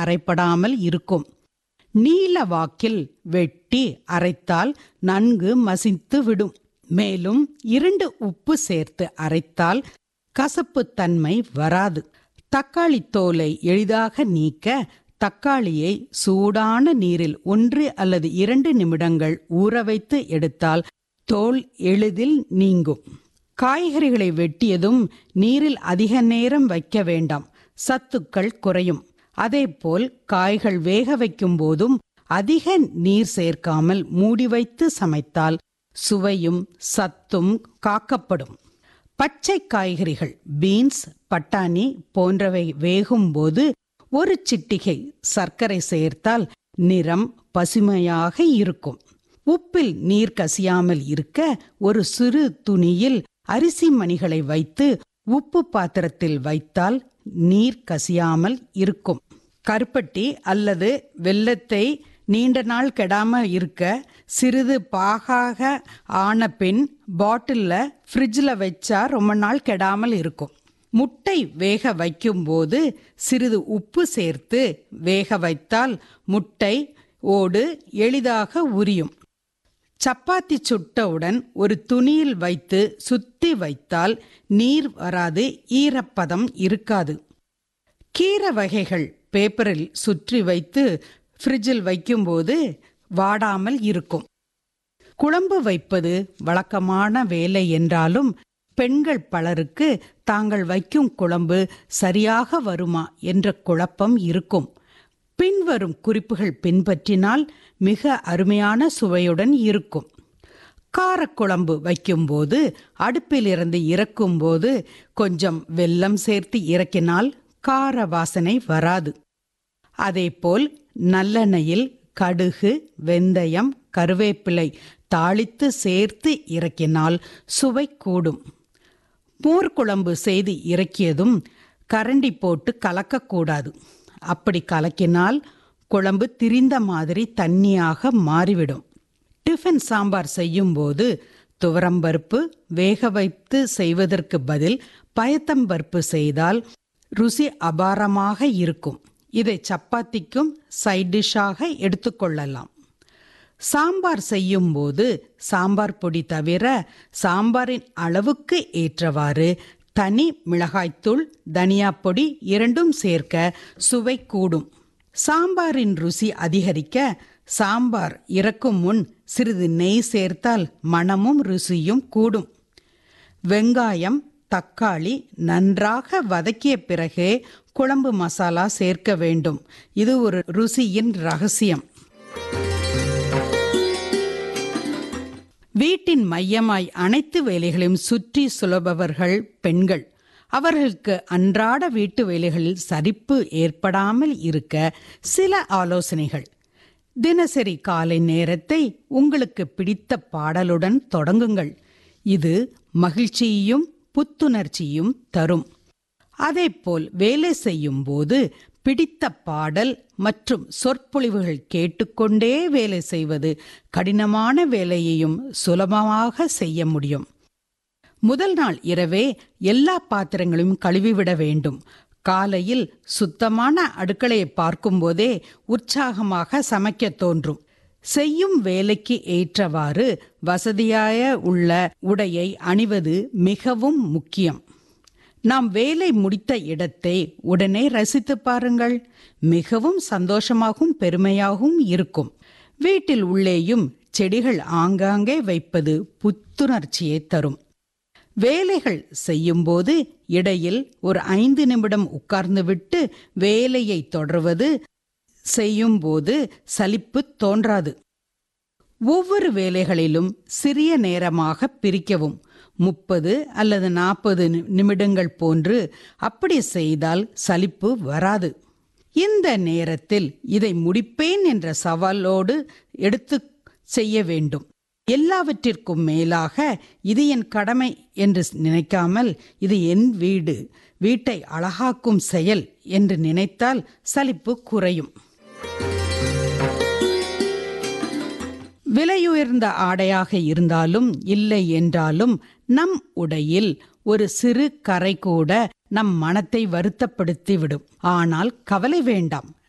அரைப்படாமல் இருக்கும் நீல வாக்கில் வெட்டி அரைத்தால் நன்கு மசித்து விடும் மேலும் இரண்டு உப்பு சேர்த்து அரைத்தால் கசப்புத் தன்மை வராது தக்காளி தோலை எளிதாக நீக்க தக்காளியை சூடான நீரில் ஒன்று அல்லது இரண்டு நிமிடங்கள் ஊற வைத்து எடுத்தால் தோல் எளிதில் நீங்கும் காய்கறிகளை வெட்டியதும் நீரில் அதிக நேரம் வைக்க வேண்டாம் சத்துக்கள் குறையும் அதேபோல் காய்கள் வேக வைக்கும் போதும் அதிக நீர் சேர்க்காமல் மூடி வைத்து சமைத்தால் சுவையும் சத்தும் காக்கப்படும் பச்சை காய்கறிகள் பீன்ஸ் பட்டாணி போன்றவை வேகும்போது ஒரு சிட்டிகை சர்க்கரை சேர்த்தால் நிறம் பசுமையாக இருக்கும் உப்பில் நீர் கசியாமல் இருக்க ஒரு சிறு துணியில் அரிசி மணிகளை வைத்து உப்பு பாத்திரத்தில் வைத்தால் நீர் கசியாமல் இருக்கும் கருப்பட்டி அல்லது வெல்லத்தை நீண்ட நாள் கெடாம இருக்க சிறிது பாகாக ஆன பின் பாட்டில்ல ஃப்ரிட்ஜில் வச்சா ரொம்ப நாள் கெடாமல் இருக்கும் முட்டை வேக வைக்கும்போது சிறிது உப்பு சேர்த்து வேக வைத்தால் முட்டை ஓடு எளிதாக உரியும் சப்பாத்தி சுட்டவுடன் ஒரு துணியில் வைத்து சுத்தி வைத்தால் நீர் வராது ஈரப்பதம் இருக்காது கீரை வகைகள் பேப்பரில் சுற்றி வைத்து ஃப்ரிட்ஜில் வைக்கும்போது வாடாமல் இருக்கும் குழம்பு வைப்பது வழக்கமான வேலை என்றாலும் பெண்கள் பலருக்கு தாங்கள் வைக்கும் குழம்பு சரியாக வருமா என்ற குழப்பம் இருக்கும் பின்வரும் குறிப்புகள் பின்பற்றினால் மிக அருமையான சுவையுடன் இருக்கும் காரக்குழம்பு வைக்கும்போது அடுப்பிலிருந்து இறக்கும்போது கொஞ்சம் வெல்லம் சேர்த்து இறக்கினால் கார வாசனை வராது அதேபோல் நல்லெண்ணெயில் கடுகு வெந்தயம் கருவேப்பிலை தாளித்து சேர்த்து இறக்கினால் சுவை கூடும் மோர் குழம்பு செய்து இறக்கியதும் கரண்டி போட்டு கலக்கக்கூடாது அப்படி கலக்கினால் குழம்பு திரிந்த மாதிரி தண்ணியாக மாறிவிடும் டிஃபன் சாம்பார் செய்யும்போது துவரம்பருப்பு வேக வைத்து செய்வதற்கு பதில் பயத்தம்பருப்பு செய்தால் ருசி அபாரமாக இருக்கும் இதை சப்பாத்திக்கும் சைட் டிஷ்ஷாக எடுத்துக்கொள்ளலாம் சாம்பார் செய்யும்போது சாம்பார் பொடி தவிர சாம்பாரின் அளவுக்கு ஏற்றவாறு தனி மிளகாய்த்தூள் தனியா பொடி இரண்டும் சேர்க்க சுவை கூடும் சாம்பாரின் ருசி அதிகரிக்க சாம்பார் இறக்கும் முன் சிறிது நெய் சேர்த்தால் மணமும் ருசியும் கூடும் வெங்காயம் தக்காளி நன்றாக வதக்கிய பிறகே குழம்பு மசாலா சேர்க்க வேண்டும் இது ஒரு ருசியின் ரகசியம் வீட்டின் மையமாய் அனைத்து வேலைகளையும் சுற்றி சுலபவர்கள் பெண்கள் அவர்களுக்கு அன்றாட வீட்டு வேலைகளில் சரிப்பு ஏற்படாமல் இருக்க சில ஆலோசனைகள் தினசரி காலை நேரத்தை உங்களுக்கு பிடித்த பாடலுடன் தொடங்குங்கள் இது மகிழ்ச்சியையும் புத்துணர்ச்சியும் தரும் அதேபோல் வேலை செய்யும் போது பிடித்த பாடல் மற்றும் சொற்பொழிவுகள் கேட்டுக்கொண்டே வேலை செய்வது கடினமான வேலையையும் சுலபமாக செய்ய முடியும் முதல் நாள் இரவே எல்லா பாத்திரங்களையும் கழுவிவிட வேண்டும் காலையில் சுத்தமான அடுக்கலையை பார்க்கும்போதே உற்சாகமாக சமைக்க தோன்றும் செய்யும் வேலைக்கு ஏற்றவாறு வசதியாய உள்ள உடையை அணிவது மிகவும் முக்கியம் நாம் வேலை முடித்த இடத்தை உடனே ரசித்து பாருங்கள் மிகவும் சந்தோஷமாகவும் பெருமையாகவும் இருக்கும் வீட்டில் உள்ளேயும் செடிகள் ஆங்காங்கே வைப்பது புத்துணர்ச்சியை தரும் வேலைகள் செய்யும்போது இடையில் ஒரு ஐந்து நிமிடம் உட்கார்ந்துவிட்டு வேலையை தொடர்வது செய்யும்போது சலிப்பு தோன்றாது ஒவ்வொரு வேலைகளிலும் சிறிய நேரமாக பிரிக்கவும் முப்பது அல்லது நாற்பது நிமிடங்கள் போன்று அப்படி செய்தால் சலிப்பு வராது இந்த நேரத்தில் இதை முடிப்பேன் என்ற சவாலோடு எடுத்து செய்ய வேண்டும் எல்லாவற்றிற்கும் மேலாக இது என் கடமை என்று நினைக்காமல் இது என் வீடு வீட்டை அழகாக்கும் செயல் என்று நினைத்தால் சலிப்பு குறையும் விலையுயர்ந்த ஆடையாக இருந்தாலும் இல்லை என்றாலும் நம் உடையில் ஒரு சிறு கரை கூட நம் மனத்தை வருத்தப்படுத்திவிடும் ஆனால் கவலை வேண்டாம்